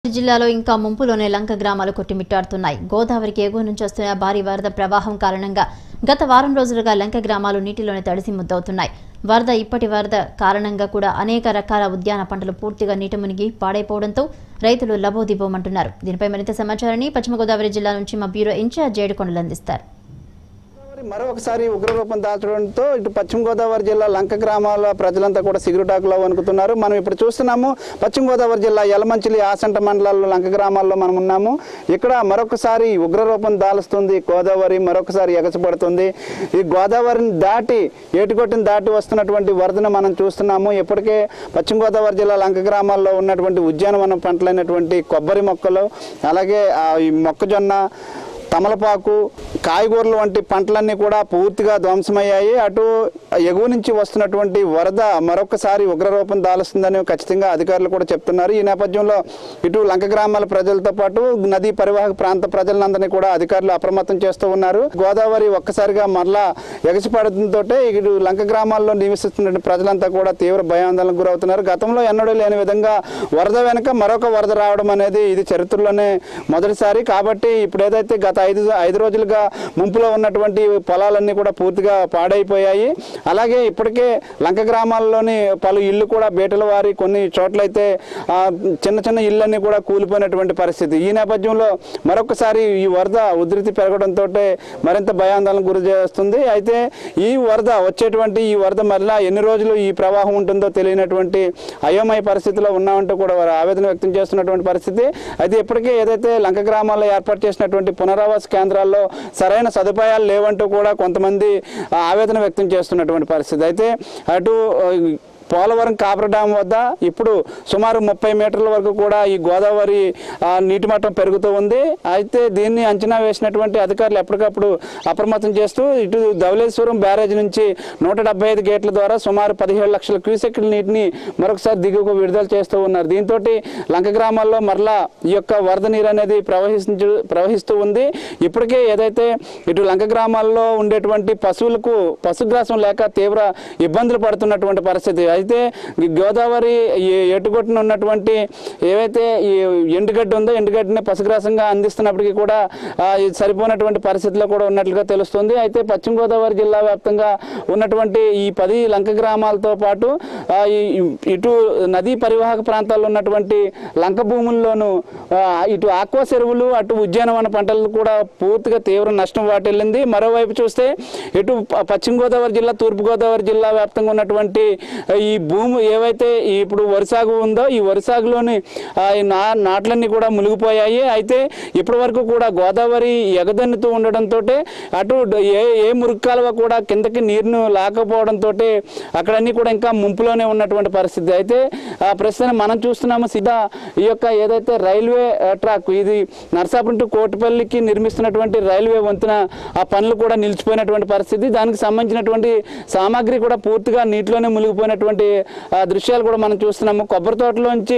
జిల్లాలో ఇంకా ముంపులోనే లంక గ్రామాలు కొట్టిమిట్టాడుతున్నాయి గోదావరికి ఎగువ నుంచి వస్తున్న భారీ వరద ప్రవాహం కారణంగా గత వారం రోజులుగా లంక గ్రామాలు నీటిలోనే తడిసి ముద్దవుతున్నాయి వరద ఇప్పటి వరద కారణంగా కూడా అనేక రకాల ఉద్యాన పంటలు పూర్తిగా నీట మునిగి పాడైపోవడంతో రైతులు లబోదిబోమంటున్నారు దీనిపై మరింత సమాచారాన్ని పశ్చిమ గోదావరి జిల్లా నుంచి మా బ్యూరో ఇన్ఛార్జ్ జేడుకొండలు అందిస్తారు గోదావరి మరొకసారి ఉగ్రరూపం దాల్చడంతో ఇటు పశ్చిమ గోదావరి జిల్లా లంక గ్రామాల ప్రజలంతా కూడా సిగురుటాకులో వణుకుతున్నారు మనం ఇప్పుడు చూస్తున్నాము పశ్చిమ గోదావరి జిల్లా యలమంచిలి ఆసంట మండలాల్లో లంక గ్రామాల్లో మనం ఉన్నాము ఇక్కడ మరొకసారి ఉగ్రరూపం దాలుస్తుంది గోదావరి మరొకసారి ఎగసపడుతుంది ఈ గోదావరిని దాటి ఏటికొట్టిని దాటి వస్తున్నటువంటి వరదను మనం చూస్తున్నాము ఇప్పటికే పశ్చిమ గోదావరి జిల్లా లంక గ్రామాల్లో ఉన్నటువంటి ఉద్యానవనం పంటలైనటువంటి కొబ్బరి మొక్కలు అలాగే ఆ, ఈ మొక్కజొన్న తమలపాకు కాయగూరలు వంటి పంటలన్నీ కూడా పూర్తిగా ధ్వంసమయ్యాయి అటు ఎగువ నుంచి వస్తున్నటువంటి వరద మరొకసారి ఉగ్రరూపం దాలుస్తుందని ఖచ్చితంగా అధికారులు కూడా చెప్తున్నారు ఈ నేపథ్యంలో ఇటు లంక గ్రామాల ప్రజలతో పాటు నదీ పరివాహక ప్రాంత ప్రజలందరినీ కూడా అధికారులు అప్రమత్తం చేస్తూ ఉన్నారు గోదావరి ఒక్కసారిగా మరలా ఎగసిపడడంతో ఇటు లంక గ్రామాల్లో నివసిస్తున్న ప్రజలంతా కూడా తీవ్ర భయాందోళనకు గురవుతున్నారు గతంలో ఎన్నడూ లేని విధంగా వరద వెనుక మరొక వరద రావడం అనేది ఇది చరిత్రలోనే మొదటిసారి కాబట్టి ఇప్పుడు ఏదైతే గత ఐదు ఐదు రోజులుగా ముంపులో ఉన్నటువంటి పొలాలన్నీ కూడా పూర్తిగా పాడైపోయాయి అలాగే ఇప్పటికే లంక గ్రామాల్లోని పలు ఇళ్ళు కూడా బేటల వారి కొన్ని చోట్లయితే ఆ, చిన్న చిన్న ఇళ్ళన్నీ కూడా కూలిపోయినటువంటి పరిస్థితి ఈ నేపథ్యంలో మరొకసారి ఈ వరద ఉధృతి పెరగడంతో మరింత భయాందోళన గురి చేస్తుంది అయితే ఈ వరద వచ్చేటువంటి ఈ వరద మరలా ఎన్ని రోజులు ఈ ప్రవాహం ఉంటుందో తెలియనటువంటి అయోమయ పరిస్థితిలో ఉన్నామంటూ కూడా వారు ఆవేదన వ్యక్తం చేస్తున్నటువంటి పరిస్థితి అయితే ఇప్పటికే ఏదైతే లంక గ్రామాల్లో ఏర్పాటు చేసినటువంటి పునరావాస కేంద్రాల్లో సరైన సదుపాయాలు లేవంటూ కూడా కొంతమంది ఆ, ఆవేదన వ్యక్తం చేస్తున్నటువంటి పరిస్థితి అయితే అటు ఆ, పోలవరం కాపర డ్యామ్ వద్ద ఇప్పుడు సుమారు ముప్పై మీటర్ల వరకు కూడా ఈ గోదావరి ఆ, నీటి మట్టం పెరుగుతూ ఉంది అయితే దీన్ని అంచనా వేసినటువంటి అధికారులు ఎప్పటికప్పుడు అప్రమత్తం చేస్తూ ఇటు ధవళేశ్వరం బ్యారేజ్ నుంచి నూట డెబ్బై ఐదు గేట్ల ద్వారా సుమారు పదిహేడు లక్షల క్యూసెక్ల నీటిని మరొకసారి దిగువకు విడుదల చేస్తూ ఉన్నారు దీంతో లంక గ్రామాల్లో మరలా ఈ యొక్క వరద నీరు అనేది ప్రవహించు ప్రవహిస్తూ ఉంది ఇప్పటికే ఏదైతే ఇటు లంక గ్రామాల్లో ఉండేటువంటి పశువులకు పశుగ్రాసం లేక తీవ్ర ఇబ్బందులు పడుతున్నటువంటి పరిస్థితి అయితే ఈ గోదావరి ఈ ఎటుగొట్టున ఉన్నటువంటి ఏవైతే ఈ ఎండుగడ్డి ఉందో ఎండుగడ్డిని పశుగ్రాసంగా అందిస్తున్నప్పటికీ కూడా ఆ, ఇది సరిపోయినటువంటి పరిస్థితిలో కూడా ఉన్నట్లుగా తెలుస్తుంది అయితే పశ్చిమ గోదావరి జిల్లా వ్యాప్తంగా ఉన్నటువంటి ఈ పది లంక గ్రామాలతో పాటు ఆ, ఈ- ఇటు నదీ పరివాహక ప్రాంతాల్లో ఉన్నటువంటి లంక భూముల్లోనూ ఆ, ఇటు ఆక్వా చెరువులు అటు ఉద్యానవన పంటలు కూడా పూర్తిగా తీవ్ర నష్టం వాటిల్లింది మరోవైపు చూస్తే ఇటు ప- పశ్చిమ గోదావరి జిల్లా తూర్పు గోదావరి జిల్లా వ్యాప్తంగా ఉన్నటువంటి ఆ, ఈ భూమి ఏవైతే ఈ ఇప్పుడు వరి సాగు ఉందో ఈ వరి సాగులోని ఆ, ఈ నా నాట్లన్నీ కూడా మునిగిపోయాయి అయితే ఇప్పటి వరకు కూడా గోదావరి ఎగదన్నుతూ ఉండడంతో అటు డ- ఏ ఏ మురుగు కాలువ కూడా కిందకి నీరును లాకపోవడంతో అక్కడన్నీ కూడా ఇంకా ముంపులోనే ఉన్నటువంటి పరిస్థితి అయితే ఆ, ప్రస్తుతం మనం చూస్తున్నాము సిద్ధా ఈ యొక్క ఏదైతే రైల్వే ఆ, ట్రాక్ ఇది నర్సాపురం టు కోటిపల్లికి నిర్మిస్తున్నటువంటి రైల్వే వంతున ఆ పనులు కూడా నిలిచిపోయినటువంటి పరిస్థితి దానికి సంబంధించినటువంటి సామాగ్రి కూడా పూర్తిగా నీటిలోనే మునిగిపోయినటువంటి ఆ, దృశ్యాలు కూడా మనం చూస్తున్నాము కొబ్బరి తోటలోంచి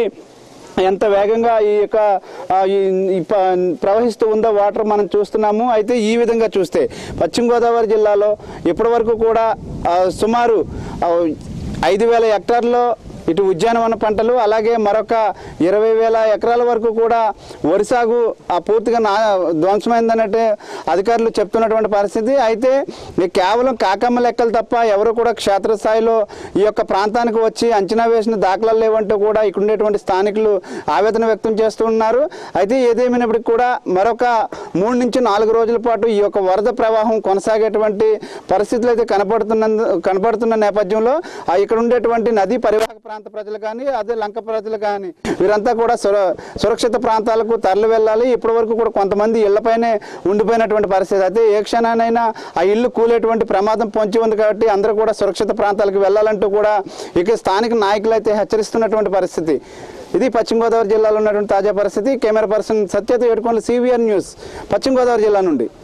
ఎంత వేగంగా ఈ యొక్క ఆ, ఈ ఈ ప- ప్రవహిస్తూ ఉందో వాటర్ మనం చూస్తున్నాము అయితే ఈ విధంగా చూస్తే పశ్చిమ గోదావరి జిల్లాలో ఇప్పటి వరకు కూడా ఆ, సుమారు ఆ, ఐదు వేల హెక్టార్లో ఇటు ఉద్యానవన పంటలు అలాగే మరొక ఇరవై వేల ఎకరాల వరకు కూడా వరి సాగు ఆ పూర్తిగా నా ధ్వంసమైందన్నట్టు అధికారులు చెప్తున్నటువంటి పరిస్థితి అయితే ఈ కేవలం కాకమ్మ లెక్కలు తప్ప ఎవరు కూడా క్షేత్రస్థాయిలో ఈ యొక్క ప్రాంతానికి వచ్చి అంచనా వేసిన దాఖలాలు లేవంటూ కూడా ఇక్కడ ఉండేటువంటి స్థానికులు ఆవేదన వ్యక్తం చేస్తూ ఉన్నారు అయితే ఏదేమైనప్పటికీ కూడా మరొక మూడు నుంచి నాలుగు రోజుల పాటు ఈ యొక్క వరద ప్రవాహం కొనసాగేటువంటి పరిస్థితులు అయితే కనపడుతున్న కనపడుతున్న నేపథ్యంలో ఆ ఇక్కడ ఉండేటువంటి నదీ పరివాహక ప్రాంత ప్రజలు కానీ అదే లంక ప్రజలు కానీ వీరంతా కూడా సుర సురక్షిత ప్రాంతాలకు తరలి వెళ్ళాలి ఇప్పటి వరకు కూడా కొంతమంది ఇళ్లపైనే ఉండిపోయినటువంటి పరిస్థితి అయితే ఏ క్షణానైనా ఆ ఇల్లు కూలేటువంటి ప్రమాదం పొంచి ఉంది కాబట్టి అందరూ కూడా సురక్షిత ప్రాంతాలకు వెళ్ళాలంటూ కూడా ఇక స్థానిక నాయకులు అయితే హెచ్చరిస్తున్నటువంటి పరిస్థితి ఇది పశ్చిమ గోదావరి జిల్లాలో ఉన్నటువంటి తాజా పరిస్థితి కెమెరా పర్సన్ సత్యత ఏడుకోండి సివిఆర్ న్యూస్ పశ్చిమ గోదావరి జిల్లా నుండి